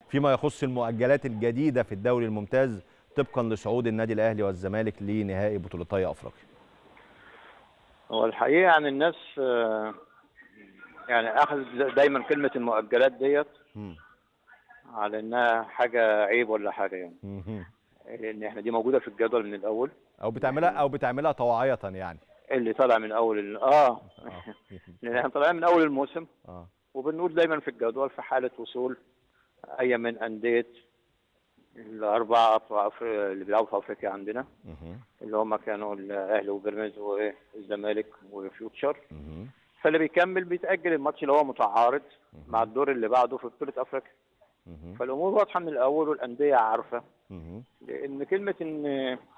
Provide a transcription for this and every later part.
فيما يخص المؤجلات الجديده في الدوري الممتاز طبقا لصعود النادي الاهلي والزمالك لنهائي بطولتي افريقيا هو الحقيقه يعني الناس آه، يعني اخذ دايما كلمه المؤجلات ديت مم. على انها حاجه عيب ولا حاجه يعني مهم. لان احنا دي موجوده في الجدول من الاول او بتعملها او بتعملها طواعيه يعني اللي طالع من اول ال... اه اه لان احنا طالعين من اول الموسم اه وبنقول دايما في الجدول في حاله وصول اي من انديه الاربعه في أفر- اللي بيلعبوا في افريقيا عندنا مهم. اللي هم كانوا الاهلي وبيراميدز والزمالك وفيوتشر مهم. فاللي بيكمل بيتاجل الماتش اللي هو متعارض مع الدور اللي بعده في بطوله افريقيا مهم. فالامور واضحه من الاول والانديه عارفه مهم. لان كلمه ان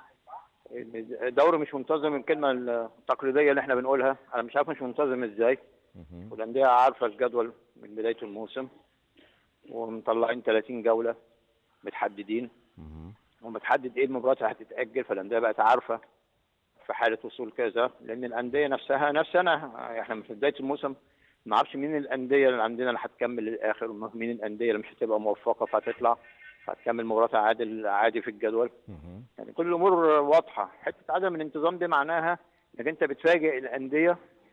إن الدوري مش منتظم الكلمه التقليديه اللي احنا بنقولها انا مش عارف مش منتظم ازاي مهم. والانديه عارفه الجدول من بدايه الموسم ومطلعين 30 جوله متحددين مهم. ومتحدد ايه المباريات اللي هتتاجل فالانديه بقت عارفه في حاله وصول كذا لان الانديه نفسها نفسنا احنا في بدايه الموسم ما نعرفش مين الانديه اللي عندنا اللي هتكمل للاخر ومين الانديه اللي مش هتبقى موفقه فهتطلع هتكمل مباراتها عادي عادي في الجدول مهم. يعني كل الامور واضحه حته عدم الانتظام دي معناها انك انت بتفاجئ الانديه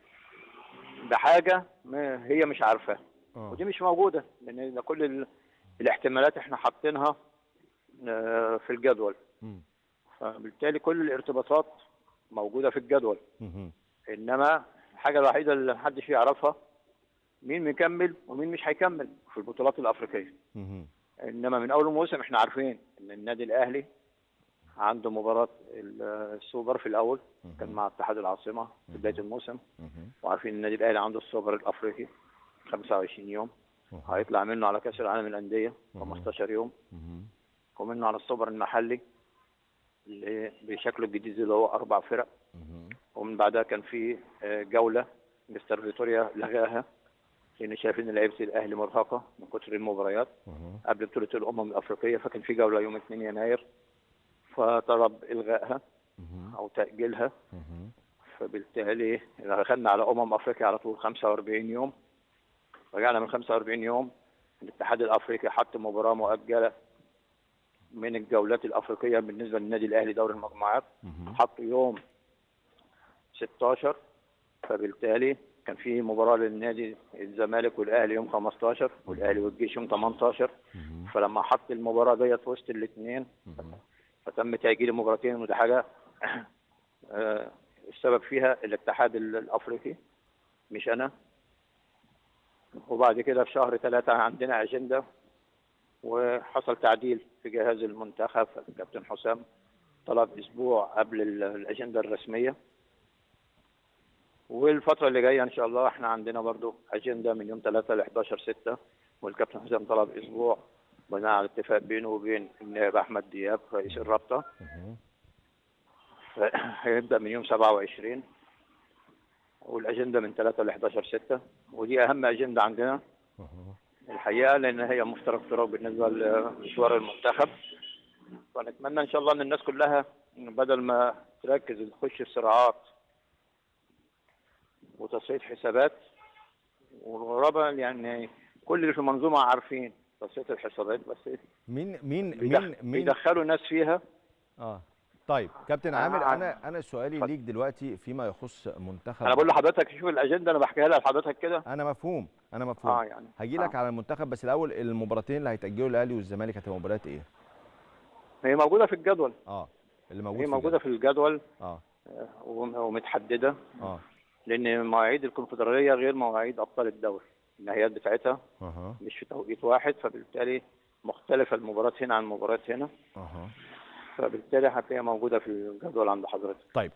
بحاجه ما هي مش عارفاها آه. ودي مش موجوده لان ده كل ال- الاحتمالات احنا حاطينها آه، في الجدول مم. فبالتالي كل الارتباطات موجوده في الجدول مهم. انما الحاجه الوحيده اللي محدش يعرفها مين مكمل ومين مش هيكمل في البطولات الافريقيه مهم. انما من اول الموسم احنا عارفين ان النادي الاهلي عنده مباراه ال- السوبر في الاول كان مع اتحاد العاصمه في بدايه الموسم مهم. وعارفين ان النادي الاهلي عنده السوبر الافريقي 25 يوم هيطلع منه على كاس العالم للانديه 15 يوم مهم. ومنه على السوبر المحلي اللي بشكله الجديد اللي هو اربع فرق مهم. ومن بعدها كان في آه، جوله مستر فيتوريا لغاها لان شايف ان لعيبه الاهلي مرهقه من كتر المباريات مهم. قبل بطوله الامم الافريقيه فكان في جوله يوم 2 يناير فطلب الغائها مهم. او تاجيلها مهم. فبالتالي دخلنا على امم افريقيا على طول 45 يوم رجعنا من 45 يوم الاتحاد الافريقي حط مباراه مؤجله من الجولات الافريقيه بالنسبه للنادي الاهلي دوري المجموعات مهم. حط يوم 16 فبالتالي كان في مباراه للنادي الزمالك والاهلي يوم 15 والاهلي والجيش يوم 18 مهم. فلما حط المباراه ديت في وسط الاثنين مهم. فتم تاجيل المباراتين ودي حاجه آه، السبب فيها الاتحاد ال- الافريقي مش انا وبعد كده في شهر ثلاثة عندنا اجنده وحصل تعديل في جهاز المنتخب الكابتن حسام طلب اسبوع قبل ال- الاجنده الرسميه والفتره اللي جايه ان شاء الله احنا عندنا برضو اجنده من يوم 3 ل 11 6 والكابتن حسام طلب اسبوع بناء على اتفاق بينه وبين النائب احمد دياب رئيس الرابطه مهم. هيبدا من يوم 27 والاجنده من 3 ل 11 6 ودي اهم اجنده عندنا مهم. الحقيقه لان هي مفترق طرق بالنسبه لمشوار المنتخب فنتمنى ان شاء الله ان الناس كلها بدل ما تركز تخش في صراعات وتصفيه حسابات ورابع يعني كل اللي في المنظومه عارفين تصفيه الحسابات بس مين مين بيدخ- مين مين بيدخلوا ناس فيها اه طيب كابتن آه، عامر آه. انا انا سؤالي اتفضل. ليك دلوقتي فيما يخص منتخب انا بقول لحضرتك شوف الاجنده انا بحكيها لحضرتك كده انا مفهوم انا مفهوم اه يعني هجي لك آه. على المنتخب بس الاول المباراتين اللي هيتاجلوا الاهلي والزمالك هتبقى مباريات ايه هي موجوده في الجدول اه اللي موجود هي في موجوده الجدول. في الجدول اه آه، وم- ومتحدده اه لان مواعيد الكونفدراليه غير مواعيد ابطال الدوري النهائيات بتاعتها اها مش في توقيت واحد فبالتالي مختلفه المباراه هنا عن المباراه هنا اها فبالتالي هتلاقيها موجوده في الجدول عند حضرتك طيب